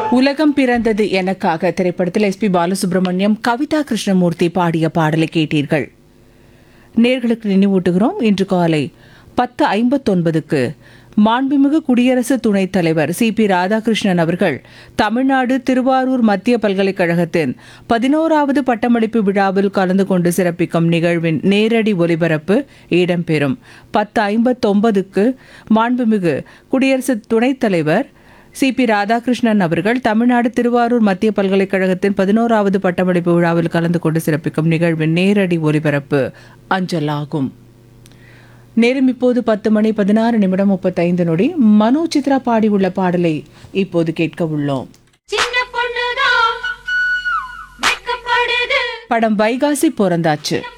உலகம் பிறந்தது எனக்காக திரைப்படத்தில் எஸ்பி பாலசுப்ரமணியம் கவிதா கிருஷ்ணமூர்த்தி பாடிய பாடலை கேட்டீர்கள் நேர்களுக்கு நினைவூட்டுகிறோம் இன்று காலை பத்து ஐம்பத்தொன்பதுக்கு மாண்புமிகு குடியரசு துணைத் தலைவர் சி பி ராதாகிருஷ்ணன் அவர்கள் தமிழ்நாடு திருவாரூர் மத்திய பல்கலைக்கழகத்தின் பதினோராவது பட்டமளிப்பு விழாவில் கலந்து கொண்டு சிறப்பிக்கும் நிகழ்வின் நேரடி ஒலிபரப்பு இடம்பெறும் பத்து ஐம்பத்தொன்பதுக்கு மாண்புமிகு குடியரசு துணைத் தலைவர் சி பி ராதாகிருஷ்ணன் அவர்கள் தமிழ்நாடு திருவாரூர் மத்திய பல்கலைக்கழகத்தின் பதினோராவது பட்டமளிப்பு விழாவில் கலந்து கொண்டு சிறப்பிக்கும் நிகழ்வின் நேரடி ஒலிபரப்பு அஞ்சலாகும் நேரம் இப்போது பத்து மணி பதினாறு நிமிடம் முப்பத்தைந்து நொடி மனோ சித்ரா பாடியுள்ள பாடலை இப்போது கேட்க உள்ளோம் சின்ன பொண்ணுதான் வெக்கப்படுது படம் வைகாசி பிறந்தாச்சு